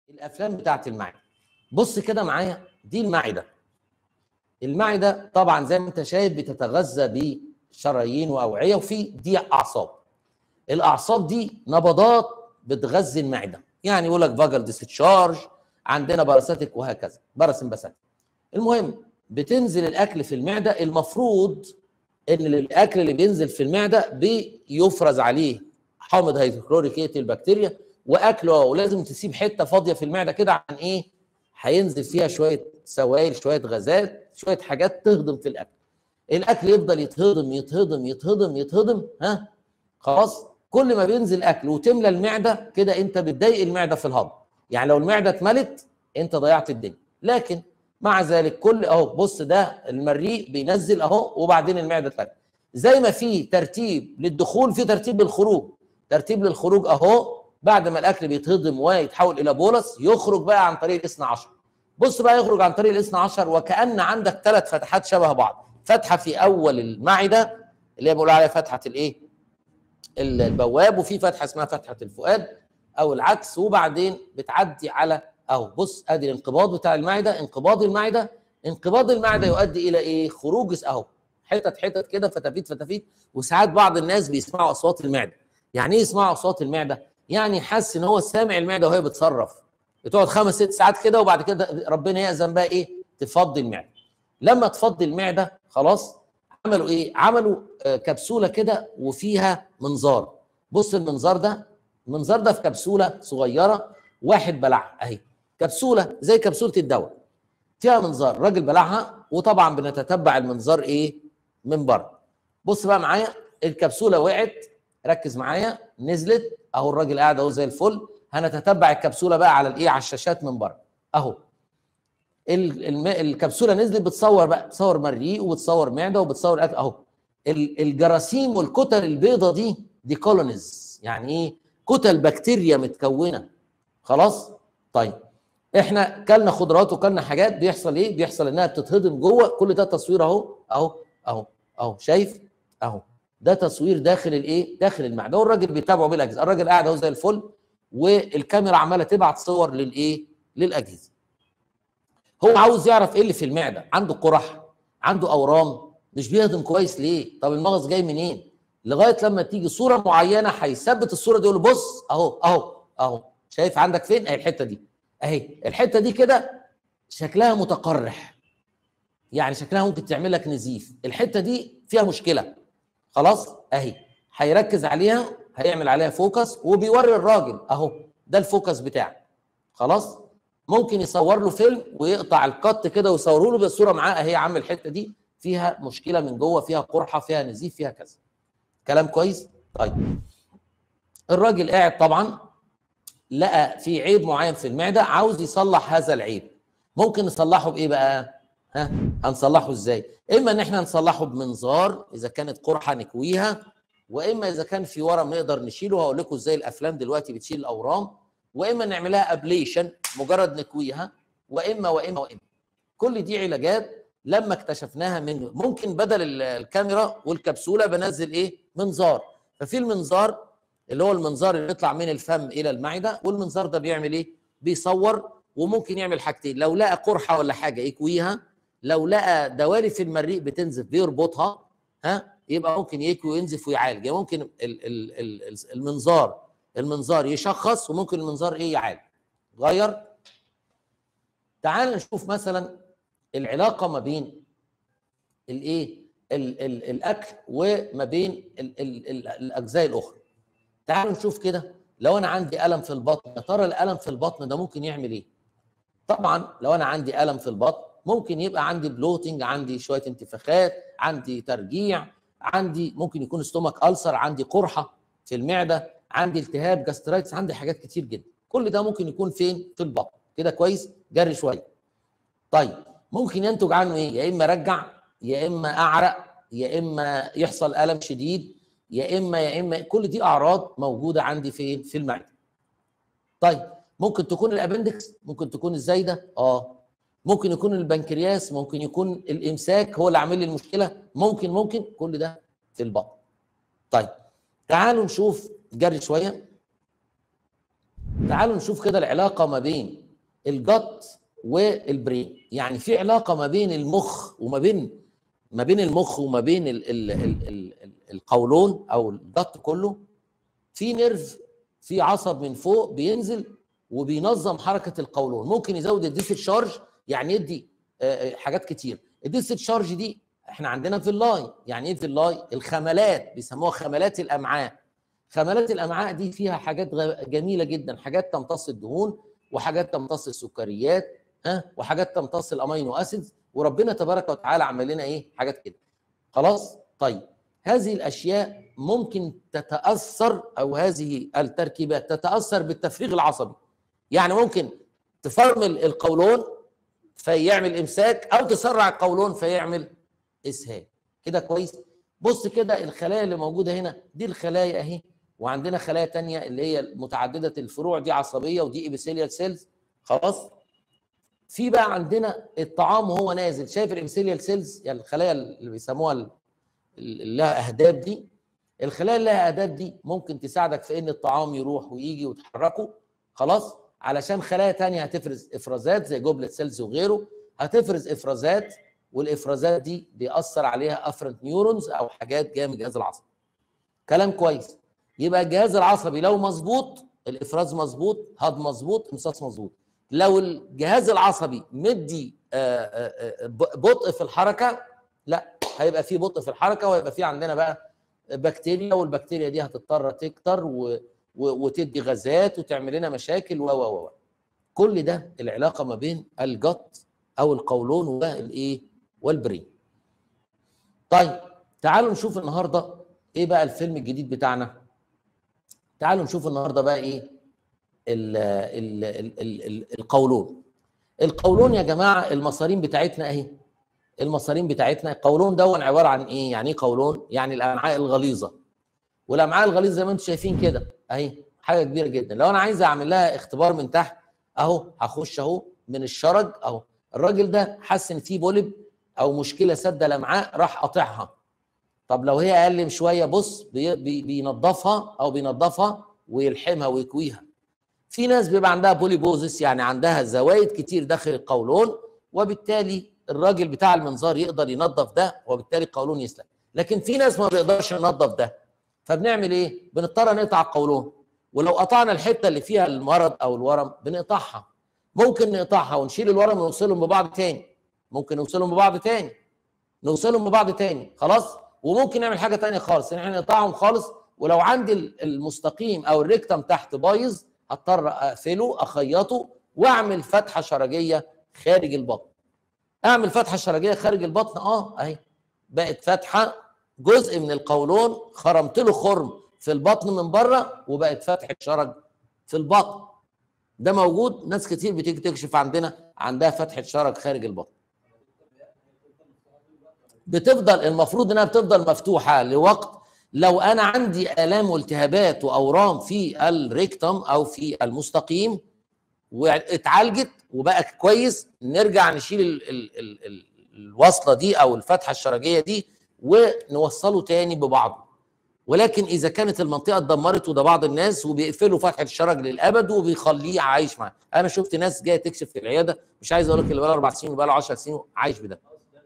الافلام بتاعت المعده بص كده معايا دي المعده المعده طبعا زي ما انت شايف بتتغذى بشرايين واوعيه وفي دي اعصاب الاعصاب دي نبضات بتغذي المعده يعني يقول لك فاجل ديستشارج عندنا باراسيتك وهكذا باراسمباثيك المهم بتنزل الاكل في المعده المفروض ان الاكل اللي بينزل في المعده بيفرز عليه حامض هيدروكلوريك البكتيريا واكله ولازم تسيب حته فاضيه في المعده كده عن ايه هينزل فيها شويه سوائل شويه غازات شويه حاجات تهضم في الاكل الاكل يفضل يتهضم يتهضم يتهضم يتهضم ها خلاص كل ما بينزل اكل وتملى المعده كده انت بتضايق المعده في الهضم يعني لو المعده اتملت انت ضيعت الدنيا لكن مع ذلك كل اهو بص ده المريء بينزل اهو وبعدين المعده اتملت زي ما في ترتيب للدخول في ترتيب للخروج ترتيب للخروج اهو بعد ما الاكل بيتهضم ويتحول الى بولس يخرج بقى عن طريق الاثنى عشر بص بقى يخرج عن طريق الاثنى عشر وكان عندك ثلاث فتحات شبه بعض فتحه في اول المعده اللي هي بيقولوا عليها فتحه الايه البواب وفي فتحه اسمها فتحه الفؤاد او العكس وبعدين بتعدي على اهو بص ادي الانقباض بتاع المعده انقباض المعده انقباض المعده يؤدي الى ايه خروج اهو حتت حتت كده فتافيت فتافيت وساعات بعض الناس بيسمعوا اصوات المعده يعني ايه يسمعوا اصوات المعده يعني حاسس ان هو سامع المعده وهي بتصرف بتقعد خمس ست ساعات كده وبعد كده ربنا يأذن بقى ايه تفضي المعده لما تفضي المعده خلاص عملوا ايه عملوا آه كبسوله كده وفيها منظار بص المنظار ده المنظار ده في كبسوله صغيره واحد بلعها اهي كبسوله زي كبسوله الدواء فيها منظار الراجل بلعها وطبعا بنتتبع المنظار ايه من بره بص بقى معايا الكبسوله وقعت ركز معايا نزلت اهو الراجل قاعد اهو زي الفل هنتتبع الكبسوله بقى على الايه على الشاشات من بره اهو الم... الكبسوله نزلت بتصور بقى بتصور مريء وبتصور معده وبتصور اكل اهو الجراثيم والكتل البيضه دي دي كولونيز يعني ايه كتل بكتيريا متكونه خلاص طيب احنا كلنا خضروات وكلنا حاجات بيحصل ايه بيحصل انها بتتهضم جوه كل ده تصوير اهو اهو اهو اهو شايف اهو ده تصوير داخل الايه داخل المعده والراجل بيتابعه بالاجهزه الراجل قاعد اهو زي الفل والكاميرا عماله تبعت صور للايه للاجهزه هو عاوز يعرف ايه اللي في المعده عنده قرح عنده اورام مش بيهضم كويس ليه طب المغص جاي منين لغايه لما تيجي صوره معينه هيثبت الصوره دي يقول له بص اهو اهو اهو شايف عندك فين اهي الحته دي اهي الحته دي كده شكلها متقرح يعني شكلها ممكن تعمل لك نزيف الحته دي فيها مشكله خلاص اهي هيركز عليها هيعمل عليها فوكس وبيوري الراجل اهو ده الفوكس بتاعك خلاص ممكن يصور له فيلم ويقطع القط كده ويصوره له بالصوره معاه اهي يا عم الحته دي فيها مشكله من جوه فيها قرحه فيها نزيف فيها كذا كلام كويس طيب الراجل قاعد طبعا لقى في عيب معين في المعده عاوز يصلح هذا العيب ممكن نصلحه بايه بقى ها هنصلحه ازاي اما ان احنا نصلحه بمنظار اذا كانت قرحه نكويها واما اذا كان في ورم نقدر نشيله هقول لكم ازاي الافلام دلوقتي بتشيل الاورام واما نعملها ابليشن مجرد نكويها واما واما واما كل دي علاجات لما اكتشفناها من ممكن بدل الكاميرا والكبسوله بنزل ايه منظار ففي المنظار اللي هو المنظار اللي بيطلع من الفم الى المعده والمنظار ده بيعمل ايه بيصور وممكن يعمل حاجتين لو لقى قرحه ولا حاجه يكويها لو لقى دوالي في المريء بتنزف بيربطها ها يبقى ممكن يكوي وينزف ويعالج يعني ممكن ال ال ال المنظار المنظار يشخص وممكن المنظار ايه يعالج غير تعال نشوف مثلا العلاقه ما بين الايه ال ال الاكل وما بين ال ال ال الاجزاء الاخرى تعالوا نشوف كده لو انا عندي الم في البطن يا ترى الالم في البطن ده ممكن يعمل ايه طبعا لو انا عندي الم في البطن ممكن يبقى عندي بلوتنج عندي شويه انتفاخات عندي ترجيع عندي ممكن يكون ستومك ألسر عندي قرحه في المعده عندي التهاب جاسترايتس عندي حاجات كتير جدا كل ده ممكن يكون فين في البطن كده كويس جري شويه طيب ممكن ينتج عنه ايه يا اما رجع يا اما اعرق يا اما يحصل الم شديد يا اما يا اما كل دي اعراض موجوده عندي فين في المعده طيب ممكن تكون الابندكس ممكن تكون الزايده اه ممكن يكون البنكرياس ممكن يكون الامساك هو اللي عامل لي المشكله ممكن ممكن كل ده في البطن طيب تعالوا نشوف جري شويه تعالوا نشوف كده العلاقه ما بين الجت والبرين يعني في علاقه ما بين المخ وما بين ما بين المخ وما بين ال ال ال ال ال القولون او الجت كله في نيرف في عصب من فوق بينزل وبينظم حركه القولون ممكن يزود الديسشارج يعني يدي آه، آه، حاجات كتير الديسشارج دي احنا عندنا في اللاي يعني ايه في اللاي الخملات بيسموها خملات الامعاء خملات الامعاء دي فيها حاجات غ- جميله جدا حاجات تمتص الدهون وحاجات تمتص السكريات ها وحاجات تمتص الامينو اسيدز وربنا تبارك وتعالى عمل لنا ايه حاجات كده خلاص طيب هذه الاشياء ممكن تتاثر او هذه التركيبات تتاثر بالتفريغ العصبي يعني ممكن تفرمل القولون فيعمل امساك او تسرع القولون فيعمل اسهال كده كويس بص كده الخلايا اللي موجوده هنا دي الخلايا اهي وعندنا خلايا تانية اللي هي متعدده الفروع دي عصبيه ودي ايبيثيليال سيلز خلاص في بقى عندنا الطعام وهو نازل شايف الابيثيليال سيلز يعني الخلايا اللي بيسموها ال- اللي لها اهداب دي الخلايا اللي لها اهداب دي ممكن تساعدك في ان الطعام يروح ويجي وتحركه خلاص علشان خلايا تانية هتفرز افرازات زي جوبلت سيلز وغيره هتفرز افرازات والافرازات دي بيأثر عليها افرنت نيورونز او حاجات جايه من الجهاز العصبي كلام كويس يبقى الجهاز العصبي لو مظبوط الافراز مظبوط هضم مظبوط امتصاص مظبوط لو الجهاز العصبي مدي آه، آه، آه، بطء في الحركه لا هيبقى في بطء في الحركه وهيبقى في عندنا بقى بكتيريا والبكتيريا دي هتضطر تكتر و... و... وتدي غازات وتعمل لنا مشاكل و و و كل ده العلاقه ما بين الجت او القولون والايه والبرين طيب تعالوا نشوف النهارده ايه بقى الفيلم الجديد بتاعنا تعالوا نشوف النهارده بقى ايه ال ال ال ال ال القولون القولون يا جماعه المصارين بتاعتنا اهي المصارين بتاعتنا القولون دون عباره عن ايه يعني ايه قولون يعني الامعاء الغليظه والامعاء الغليظه زي ما انتم شايفين كده اهي حاجه كبيره جدا لو انا عايز اعمل لها اختبار من تحت اهو هخش اهو من الشرج اهو الراجل ده حس ان في بولب او مشكله سد الامعاء راح قاطعها طب لو هي اقل شويه بص بي بي بينظفها او بينظفها ويلحمها ويكويها في ناس بيبقى عندها بوليبوزس يعني عندها زوايد كتير داخل القولون وبالتالي الراجل بتاع المنظار يقدر ينظف ده وبالتالي القولون يسلم لكن في ناس ما بيقدرش ينظف ده فبنعمل ايه بنضطر نقطع القولون ولو قطعنا الحته اللي فيها المرض او الورم بنقطعها ممكن نقطعها ونشيل الورم ونوصلهم ببعض تاني ممكن نوصلهم ببعض تاني نوصلهم ببعض تاني خلاص وممكن نعمل حاجه تانية خالص ان احنا نقطعهم خالص ولو عندي المستقيم او الريكتم تحت بايظ هضطر اقفله اخيطه واعمل فتحه شرجيه خارج البطن اعمل فتحه شرجيه خارج البطن اه اهي بقت فتحه جزء من القولون خرمت له خرم في البطن من بره وبقت فتحه شرج في البطن ده موجود ناس كتير بتيجي تكشف عندنا عندها فتحه شرج خارج البطن بتفضل المفروض انها بتفضل مفتوحه لوقت لو انا عندي الام والتهابات واورام في الريكتم او في المستقيم واتعالجت وبقى كويس نرجع نشيل ال ال ال ال الوصله دي او الفتحه الشرجيه دي ونوصله تاني ببعضه ولكن اذا كانت المنطقه اتدمرت وده بعض الناس وبيقفلوا فتحه الشرج للابد وبيخليه عايش معاه انا شفت ناس جايه تكشف في العياده مش عايز اقول لك اللي بقى له اربع سنين وبقى له 10 سنين عايش بده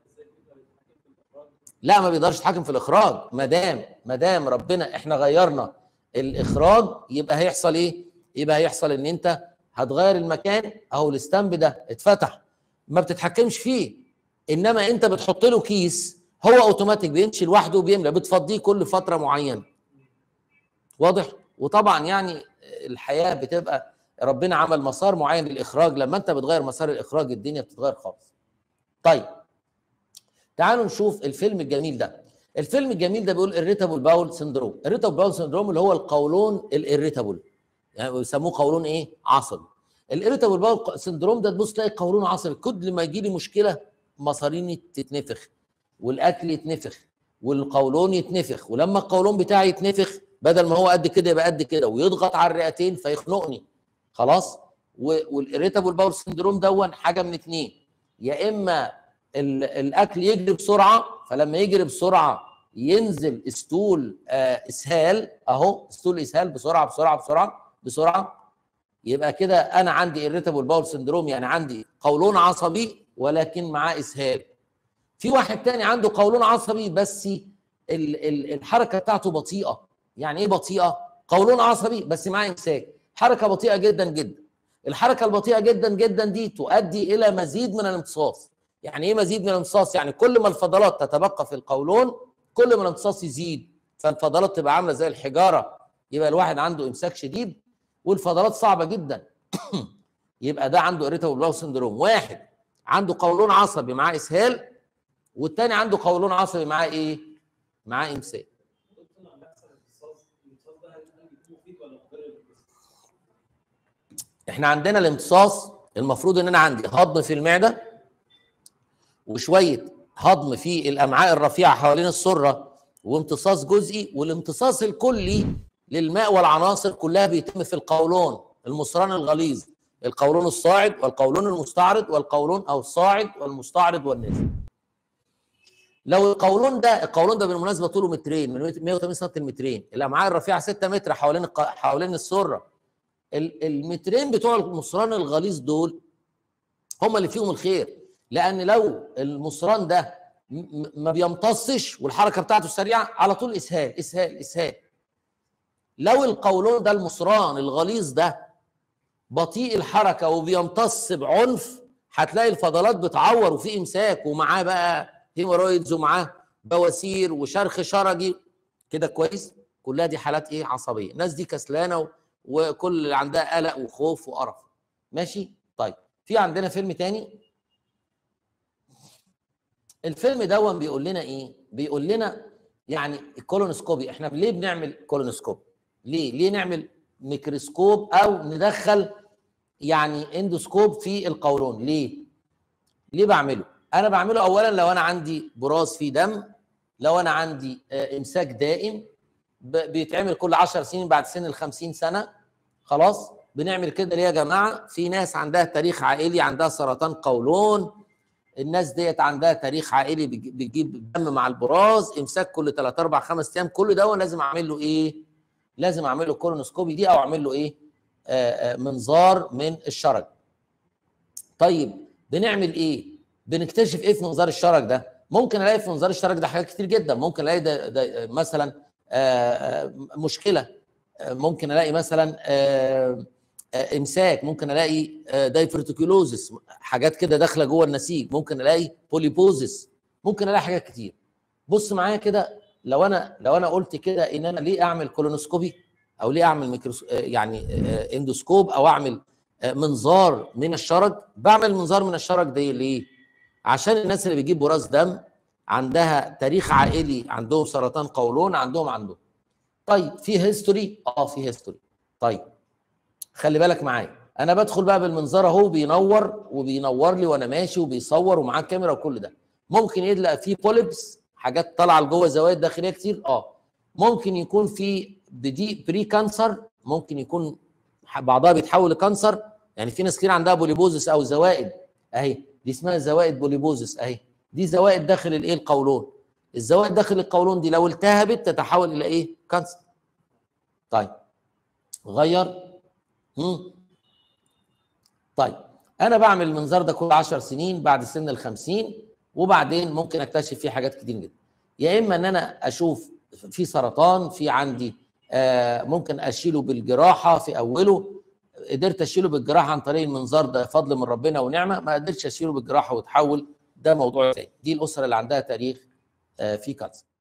لا ما بيقدرش يتحكم في الاخراج ما دام ما دام ربنا احنا غيرنا الاخراج يبقى هيحصل ايه يبقى هيحصل ان انت هتغير المكان اهو الستامب ده اتفتح ما بتتحكمش فيه انما انت بتحط له كيس هو اوتوماتيك بيمشي لوحده وبيملى بتفضيه كل فتره معينه واضح وطبعا يعني الحياه بتبقى ربنا عمل مسار معين للاخراج لما انت بتغير مسار الاخراج الدنيا بتتغير خالص طيب تعالوا نشوف الفيلم الجميل ده الفيلم الجميل ده بيقول irritable باول سندروم irritable باول سندروم اللي هو القولون الاريتابل يعني بيسموه قولون ايه عصبي الاريتابل باول سندروم ده تبص تلاقي قولون عصبي كل ما يجي لي مشكله مصاريني تتنفخ والاكل يتنفخ والقولون يتنفخ ولما القولون بتاعي يتنفخ بدل ما هو قد كده يبقى قد كده ويضغط على الرئتين فيخنقني خلاص والاريتابل باول سندروم دون حاجه من اتنين يا اما الاكل يجري بسرعه فلما يجري بسرعه ينزل اسطول آه اسهال اهو اسطول اسهال بسرعه بسرعه بسرعه بسرعه يبقى كده انا عندي irritable باول سندروم يعني عندي قولون عصبي ولكن معاه اسهال في واحد تاني عنده قولون عصبي بس ال- ال- الحركه بتاعته بطيئه يعني ايه بطيئه قولون عصبي بس معاه امساك حركه بطيئه جدا جدا الحركه البطيئه جدا جدا دي تؤدي الى مزيد من الامتصاص يعني ايه مزيد من الامتصاص يعني كل ما الفضلات تتبقى في القولون كل ما الامتصاص يزيد فالفضلات تبقى عامله زي الحجاره يبقى الواحد عنده امساك شديد والفضلات صعبه جدا يبقى ده عنده irritable bowel سندروم واحد عنده قولون عصبي معاه اسهال والتاني عنده قولون عصبي معاه ايه معاه امساك احنا عندنا الامتصاص المفروض ان انا عندي هضم في المعده وشويه هضم في الامعاء الرفيعه حوالين السره وامتصاص جزئي والامتصاص الكلي للماء والعناصر كلها بيتم في القولون المصران الغليظ القولون الصاعد والقولون المستعرض والقولون او الصاعد والمستعرض والنازل لو القولون ده القولون ده بالمناسبه طوله مترين من 180 سم لمترين الامعاء الرفيعه 6 متر حوالين الق... حوالين السره ال- المترين بتوع المصران الغليظ دول هم اللي فيهم الخير لان لو المصران ده م- م- ما بيمتصش والحركه بتاعته سريعه على طول اسهال اسهال اسهال لو القولون ده المصران الغليظ ده بطيء الحركه وبيمتص بعنف هتلاقي الفضلات بتعور وفي امساك ومعاه بقى هيمورويدز ومعاه بواسير وشرخ شرجي كده كويس كلها دي حالات ايه عصبيه الناس دي كسلانه و- وكل اللي عندها قلق وخوف وقرف ماشي طيب في عندنا فيلم تاني الفيلم دون بيقول لنا ايه بيقول لنا يعني الكولونوسكوبي احنا ليه بنعمل كولونوسكوب ليه ليه نعمل ميكروسكوب او ندخل يعني اندوسكوب في القولون ليه ليه بعمله انا بعمله اولا لو انا عندي براز فيه دم لو انا عندي آه، امساك دائم ب- بيتعمل كل 10 سنين بعد سن ال 50 سنه خلاص بنعمل كده ليه يا جماعه في ناس عندها تاريخ عائلي عندها سرطان قولون الناس ديت عندها تاريخ عائلي بيجي- بيجيب دم مع البراز امساك كل 3 4 5 ايام كل ده لازم اعمل له ايه لازم اعمل له كولونوسكوبي دي او اعمل له ايه آه آه منظار من الشرج طيب بنعمل ايه بنكتشف ايه في منظار الشرج ده ممكن الاقي في منظار الشرج ده حاجات كتير جدا ممكن الاقي ده, ده مثلا آه، آه، مشكله آه، ممكن الاقي مثلا آه، آه، امساك ممكن الاقي آه، دايفرتيكولوزس حاجات كده داخله جوه النسيج ممكن الاقي بوليبوزس ممكن الاقي حاجات كتير بص معايا كده لو انا لو انا قلت كده ان انا ليه اعمل كولونوسكوبي او ليه اعمل ميكروس آه، يعني آه، اندوسكوب او اعمل آه، منظار من الشرج بعمل منظار من الشرج ده ليه عشان الناس اللي بيجيب براز دم عندها تاريخ عائلي عندهم سرطان قولون عندهم عندهم طيب في هيستوري اه في هيستوري طيب خلي بالك معايا انا بدخل بقى بالمنظار اهو بينور وبينور لي وانا ماشي وبيصور ومعاه كاميرا وكل ده ممكن يلاقي فيه بوليبس حاجات طالعه لجوه زوايا داخليه كتير اه ممكن يكون في بدي بري كانسر ممكن يكون بعضها بيتحول لكانسر يعني في ناس كتير عندها بوليبوزس او زوائد اهي دي اسمها زوائد بوليبوزس اهي دي زوائد داخل الايه القولون الزوائد داخل القولون دي لو التهبت تتحول الى ايه كانسر طيب غير مم. طيب انا بعمل المنظار ده كل 10 سنين بعد سن ال 50 وبعدين ممكن اكتشف فيه حاجات كتير جدا يا اما ان انا اشوف في سرطان في عندي آه ممكن اشيله بالجراحه في اوله قدرت اشيله بالجراحه عن طريق المنظار ده فضل من ربنا ونعمه ما قدرتش اشيله بالجراحه وتحول ده موضوع تاني دي الاسره اللي عندها تاريخ آه في كانسر